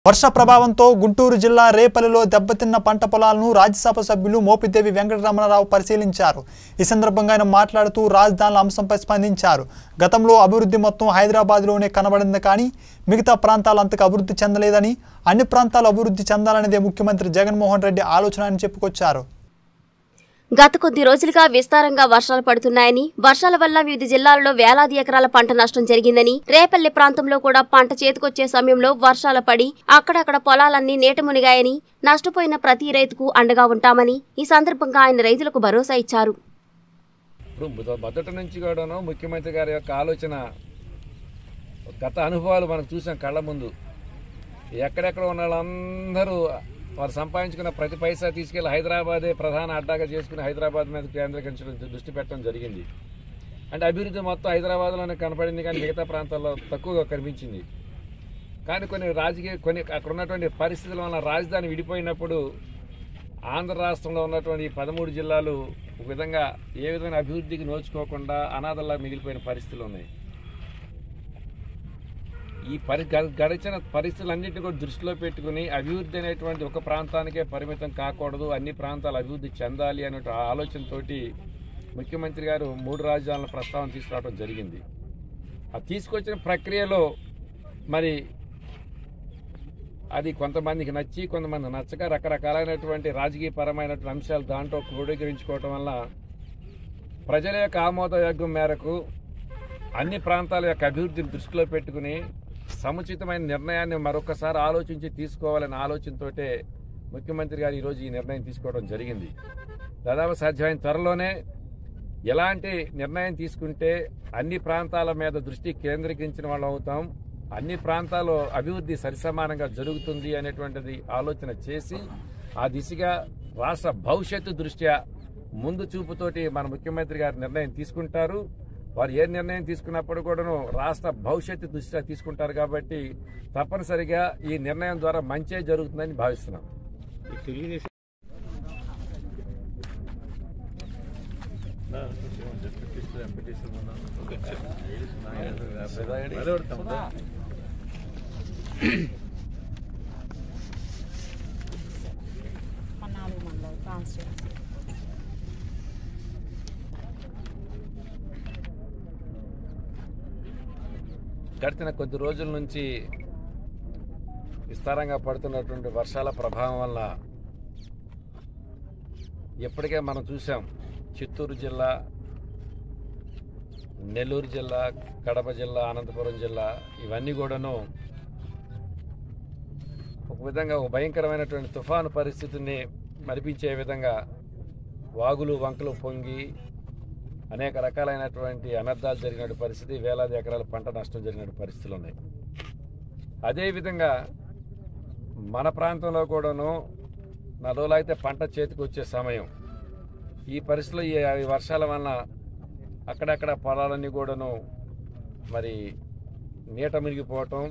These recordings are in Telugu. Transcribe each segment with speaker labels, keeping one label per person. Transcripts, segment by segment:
Speaker 1: వర్ష ప్రభావంతో గుంటూరు జిల్లా రేపల్లిలో దెబ్బతిన్న పంట పొలాలను రాజ్యసభ సభ్యులు మోపిదేవి వెంకటరమణరావు పరిశీలించారు ఈ సందర్భంగా ఆయన మాట్లాడుతూ రాజధానుల అంశంపై స్పందించారు గతంలో అభివృద్ధి మొత్తం హైదరాబాద్లోనే కనబడింది కానీ మిగతా ప్రాంతాలు అంతకు అభివృద్ధి చెందలేదని అన్ని ప్రాంతాలు అభివృద్ధి చెందాలనేదే ముఖ్యమంత్రి జగన్మోహన్ రెడ్డి ఆలోచన అని చెప్పుకొచ్చారు
Speaker 2: గత కొద్ది రోజులుగా విస్తారంగా వర్షాలు పడుతున్నాయని వర్షాల వల్ల వివిధ జిల్లాలలో వేలాది ఎకరాల పంట నష్టం జరిగిందని రేపల్లి ప్రాంతంలో కూడా పంట చేతికొచ్చే సమయంలో వర్షాలు పడి అక్కడక్కడ పొలాలన్నీ నీట మునిగాయని నష్టపోయిన ప్రతి రైతుకు అండగా ఉంటామని ఈ సందర్భంగా ఆయన రైతులకు భరోసా ఇచ్చారు
Speaker 3: ఇప్పుడు మొద- మొదటి నుంచి కూడాను ముఖ్యమంత్రి గారి యొక్క ఆలోచన గత అనుభవాలు మనం చూసాం కళ్ళ ముందు ఎక్కడెక్కడ ఉన్న వాళ్ళందరూ వారు సంపాదించుకున్న ప్రతి పైసా తీసుకెళ్లి హైదరాబాదే ప్రధాన అడ్డాగా చేసుకుని హైదరాబాద్ మీద కేంద్రీకరించడం దృష్టి పెట్టడం జరిగింది అంటే అభివృద్ధి మొత్తం హైదరాబాద్లోనే కనపడింది కానీ మిగతా ప్రాంతాల్లో తక్కువగా కనిపించింది కానీ కొన్ని రాజకీయ కొన్ని అక్కడ ఉన్నటువంటి పరిస్థితుల వల్ల రాజధాని విడిపోయినప్పుడు ఆంధ్ర రాష్ట్రంలో ఉన్నటువంటి ఈ పదమూడు జిల్లాలు ఒక విధంగా ఏ విధమైన అభివృద్ధికి నోచుకోకుండా అనాథల్లా మిగిలిపోయిన పరిస్థితులు ఉన్నాయి ఈ పరి గ- గడిచిన పరిస్థితులన్నింటినీ కూడా దృష్టిలో పెట్టుకుని అభివృద్ధి అనేటువంటి ఒక ప్రాంతానికే పరిమితం కాకూడదు అన్ని ప్రాంతాలు అభివృద్ధి చెందాలి అనే ఆలోచనతోటి ముఖ్యమంత్రి గారు మూడు రాజధానుల ప్రస్తావన తీసుకురావడం జరిగింది ఆ తీసుకొచ్చిన ప్రక్రియలో మరి అది కొంతమందికి నచ్చి కొంతమంది నచ్చక రకరకాలైనటువంటి రాజకీయ పరమైనటువంటి అంశాలు దాంట్లో క్రోడీకరించుకోవటం వల్ల ప్రజల యొక్క ఆమోదయోగ్యం మేరకు అన్ని ప్రాంతాల యొక్క అభివృద్ధిని దృష్టిలో పెట్టుకుని సముచితమైన నిర్ణయాన్ని మరొకసారి ఆలోచించి తీసుకోవాలనే ఆలోచనతోటే ముఖ్యమంత్రి గారు ఈరోజు ఈ నిర్ణయం తీసుకోవడం జరిగింది దాదాపు సాధ్యమైన త్వరలోనే ఎలాంటి నిర్ణయం తీసుకుంటే అన్ని ప్రాంతాల మీద దృష్టి కేంద్రీకరించిన వాళ్ళం అవుతాం అన్ని ప్రాంతాల్లో అభివృద్ధి సరిసమానంగా జరుగుతుంది అనేటువంటిది ఆలోచన చేసి ఆ దిశగా రాష్ట్ర భవిష్యత్తు దృష్ట్యా ముందు చూపుతోటి మన ముఖ్యమంత్రి గారు నిర్ణయం తీసుకుంటారు వారు ఏ నిర్ణయం తీసుకున్నప్పుడు కూడాను రాష్ట్ర భవిష్యత్తు దృష్ట్యా తీసుకుంటారు కాబట్టి తప్పనిసరిగా ఈ నిర్ణయం ద్వారా మంచే జరుగుతుందని భావిస్తున్నాం
Speaker 4: పద్నాలుగు మండలం కాన్స్టిట్యూన్సీ
Speaker 3: గడిచిన కొద్ది రోజుల నుంచి విస్తారంగా పడుతున్నటువంటి వర్షాల ప్రభావం వల్ల ఇప్పటికే మనం చూసాం చిత్తూరు జిల్లా నెల్లూరు జిల్లా కడప జిల్లా అనంతపురం జిల్లా ఇవన్నీ కూడాను ఒక విధంగా ఒక భయంకరమైనటువంటి తుఫాను పరిస్థితిని మరిపించే విధంగా వాగులు వంకలు పొంగి అనేక రకాలైనటువంటి అనర్థాలు జరిగిన పరిస్థితి వేలాది ఎకరాల పంట నష్టం జరిగిన పరిస్థితులు ఉన్నాయి అదేవిధంగా మన ప్రాంతంలో కూడాను నలుగులు అయితే పంట చేతికి వచ్చే సమయం ఈ పరిస్థితిలో ఈ ఈ వర్షాల వలన అక్కడక్కడ పొలాలన్నీ కూడాను మరి నీట మునిగిపోవటం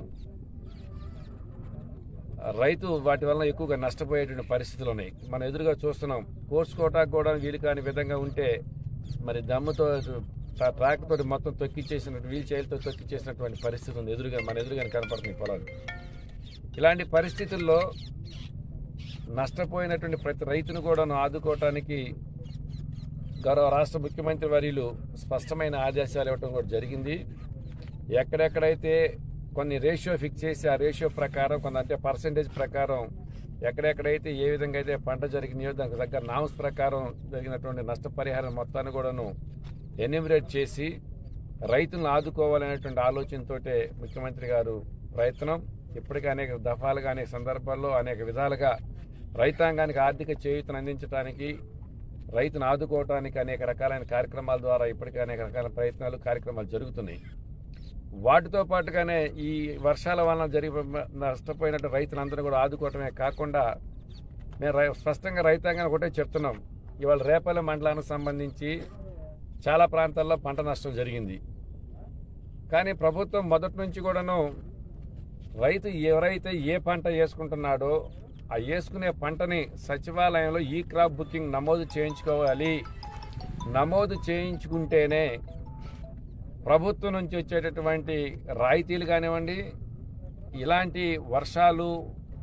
Speaker 3: రైతు వాటి వలన ఎక్కువగా నష్టపోయేటువంటి పరిస్థితులు ఉన్నాయి మనం ఎదురుగా చూస్తున్నాం కోర్సుకోవటానికి కూడా వీలు కాని విధంగా ఉంటే మరి దమ్ముతో ట్రా- ట్రాక్ తోటి మొత్తం తొక్కిచ్చేసినట్టు వీల్ చైర్లతో తొక్కిచ్చేసినటువంటి పరిస్థితి ఉంది ఎదురుగా మన ఎదురుగా కనపడుతుంది పొలాలు ఇలాంటి పరిస్థితుల్లో నష్టపోయినటువంటి ప్రతి రైతును కూడాను ఆదుకోవటానికి గౌరవ రాష్ట్ర ముఖ్యమంత్రి వర్యులు స్పష్టమైన ఆదేశాలు ఇవ్వడం కూడా జరిగింది ఎక్కడెక్కడైతే కొన్ని రేషియో ఫిక్స్ చేసి ఆ రేషియో ప్రకారం కొంత అంటే పర్సంటేజ్ ప్రకారం ఎక్కడెక్కడైతే ఏ విధంగా అయితే పంట జరిగినాయో దానికి తగ్గ నామ్స్ ప్రకారం జరిగినటువంటి నష్టపరిహారం మొత్తాన్ని కూడాను ఎన్యూమరేట్ చేసి రైతులను ఆదుకోవాలనేటువంటి ఆలోచనతోటే ముఖ్యమంత్రి గారు ప్రయత్నం ఇప్పటికే అనేక దఫాలుగా అనేక సందర్భాల్లో అనేక విధాలుగా రైతాంగానికి ఆర్థిక చేయూతను అందించడానికి రైతును ఆదుకోవడానికి అనేక రకాలైన కార్యక్రమాల ద్వారా ఇప్పటికే అనేక రకాల ప్రయత్నాలు కార్యక్రమాలు జరుగుతున్నాయి వాటితో పాటుగానే ఈ వర్షాల వలన జరిగి నష్టపోయినట్టు రైతులందరూ కూడా ఆదుకోవటమే కాకుండా మేము రై- స్పష్టంగా రైతాంగాన్ని ఒకటే చెప్తున్నాం ఇవాళ రేపల్లె మండలానికి సంబంధించి చాలా ప్రాంతాల్లో పంట నష్టం జరిగింది కానీ ప్రభుత్వం మొదటి నుంచి కూడాను రైతు ఎవరైతే ఏ పంట వేసుకుంటున్నాడో ఆ వేసుకునే పంటని సచివాలయంలో ఈ క్రాప్ బుకింగ్ నమోదు చేయించుకోవాలి నమోదు చేయించుకుంటేనే ప్రభుత్వం నుంచి వచ్చేటటువంటి రాయితీలు కానివ్వండి ఇలాంటి వర్షాలు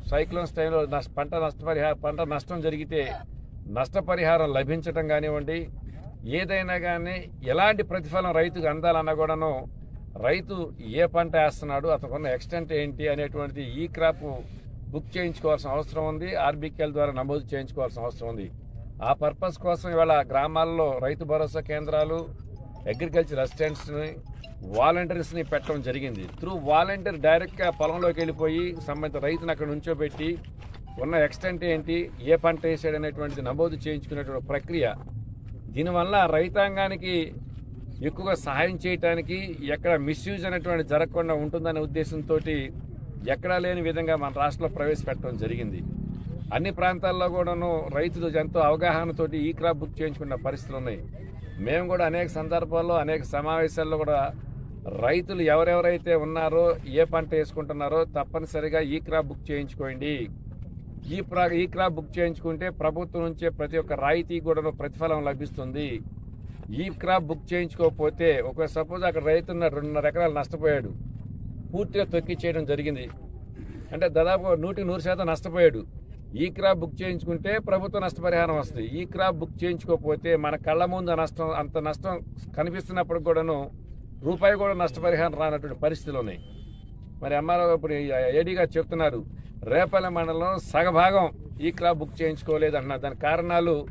Speaker 3: సైక్లోన్స్ టైంలో నష్ట పంట నష్టపరిహారం పంట నష్టం జరిగితే నష్టపరిహారం లభించటం కానివ్వండి ఏదైనా కానీ ఎలాంటి ప్రతిఫలం రైతుకు అందాలన్నా కూడాను రైతు ఏ పంట వేస్తున్నాడు అతనుకున్న ఎక్స్టెంట్ ఏంటి అనేటువంటిది ఈ క్రాప్ బుక్ చేయించుకోవాల్సిన అవసరం ఉంది ఆర్బీకేల ద్వారా నమోదు చేయించుకోవాల్సిన అవసరం ఉంది ఆ పర్పస్ కోసం ఇవాళ గ్రామాల్లో రైతు భరోసా కేంద్రాలు అగ్రికల్చర్ అసిస్టెంట్స్ని వాలంటీర్స్ని పెట్టడం జరిగింది త్రూ వాలంటీర్ డైరెక్ట్గా పొలంలోకి వెళ్ళిపోయి సంబంధిత రైతుని అక్కడ నుంచోబెట్టి ఉన్న ఎక్స్టెంట్ ఏంటి ఏ పంట వేసాడు అనేటువంటిది నమోదు చేయించుకునేటువంటి ప్రక్రియ దీనివల్ల రైతాంగానికి ఎక్కువగా సహాయం చేయటానికి ఎక్కడ మిస్యూజ్ అనేటువంటి జరగకుండా ఉంటుందనే ఉద్దేశంతో ఎక్కడా లేని విధంగా మన రాష్ట్రంలో ప్రవేశపెట్టడం జరిగింది అన్ని ప్రాంతాల్లో కూడాను రైతులు ఎంతో అవగాహనతోటి ఈ క్రాప్ బుక్ చేయించుకున్న పరిస్థితులు ఉన్నాయి మేము కూడా అనేక సందర్భాల్లో అనేక సమావేశాల్లో కూడా రైతులు ఎవరెవరైతే ఉన్నారో ఏ పంట వేసుకుంటున్నారో తప్పనిసరిగా ఈ క్రాప్ బుక్ చేయించుకోండి ఈ ప్రా ఈ క్రాప్ బుక్ చేయించుకుంటే ప్రభుత్వం నుంచే ప్రతి ఒక్క రాయితీ కూడా ప్రతిఫలం లభిస్తుంది ఈ క్రాప్ బుక్ చేయించుకోకపోతే ఒక సపోజ్ అక్కడ రైతు ఉన్నాడు రెండున్నర ఎకరాలు నష్టపోయాడు పూర్తిగా తొక్కి చేయడం జరిగింది అంటే దాదాపు నూటికి నూరు శాతం నష్టపోయాడు ఈ క్రాప్ బుక్ చేయించుకుంటే ప్రభుత్వ నష్టపరిహారం వస్తుంది ఈ క్రాప్ బుక్ చేయించుకోకపోతే మన కళ్ళ ముందు ఆ నష్టం అంత నష్టం కనిపిస్తున్నప్పుడు కూడాను రూపాయి కూడా నష్టపరిహారం రానటువంటి పరిస్థితులు ఉన్నాయి మరి ఎంఆర్ఓ ఇప్పుడు ఏడీగా చెప్తున్నారు రేపల్లె మండలంలో సగభాగం ఈ క్రాప్ బుక్ చేయించుకోలేదు అన్న దాని కారణాలు